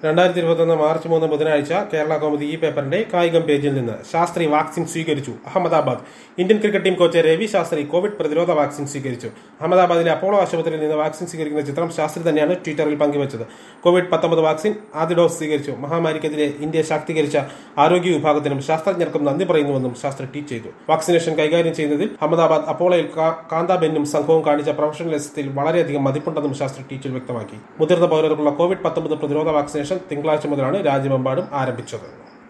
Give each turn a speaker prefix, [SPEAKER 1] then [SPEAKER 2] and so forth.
[SPEAKER 1] രണ്ടായിരത്തി ഇരുപത്തൊന്ന് മാർച്ച് മൂന്ന് ബുധനാഴ്ച കേരള കൗമുദി ഈ പേപ്പറിന്റെ കായികം പേജിൽ നിന്ന് ശാസ്ത്രി വാക്സിൻ സ്വീകരിച്ചു Ahmedabad Indian cricket team coach Ravi Shastri Covid പ്രതിരോധ വാക്സിൻ സ്വീകരിച്ചു അഹമ്മദാബാദിലെ അപ്പോളോ ആശുപത്രിയിൽ നിന്ന് വാക്സിൻ സ്വീകരിക്കുന്ന ചിത്രം ശാസ്ത്രി തന്നെയാണ് ട്വിറ്ററിൽ പങ്കുവച്ചത് കോവിഡ് പത്തൊമ്പത് വാക്സിൻ ആദ്യ ഡോസ് സ്വീകരിച്ചു മഹാമാരിക്കെതിരെ ഇന്ത്യ ശാക്തീകരിച്ച ആരോഗ്യ വിഭാഗത്തിനും ശാസ്ത്രജ്ഞർക്കും നന്ദി പറയുന്നുവെന്നും ശാസ്ത്രി ട്വീറ്റ് ചെയ്തു വാക്സിനേഷൻ കൈകാര്യം ചെയ്യുന്നതിൽ അഹമ്മദാബാദ് അപ്പോളോയിൽ കാ- കാന്താബെന്നും സംഘവും കാണിച്ച പ്രൊഫഷണലിസത്തിൽ വളരെയധികം മതിപ്പുണ്ടെന്നും ശാസ്ത്രി ട്വീറ്റിൽ വ്യക്തമാക്കി മുതിർന്ന പൗരർക്കുള്ള കോവിഡ് പത്തൊമ്പത് പ്രതിരോധ വാക്സിനേഷൻ തിങ്കളാഴ്ച മുതലാണ് രാജ്യമെമ്പാടും ആരംഭിച്ചത്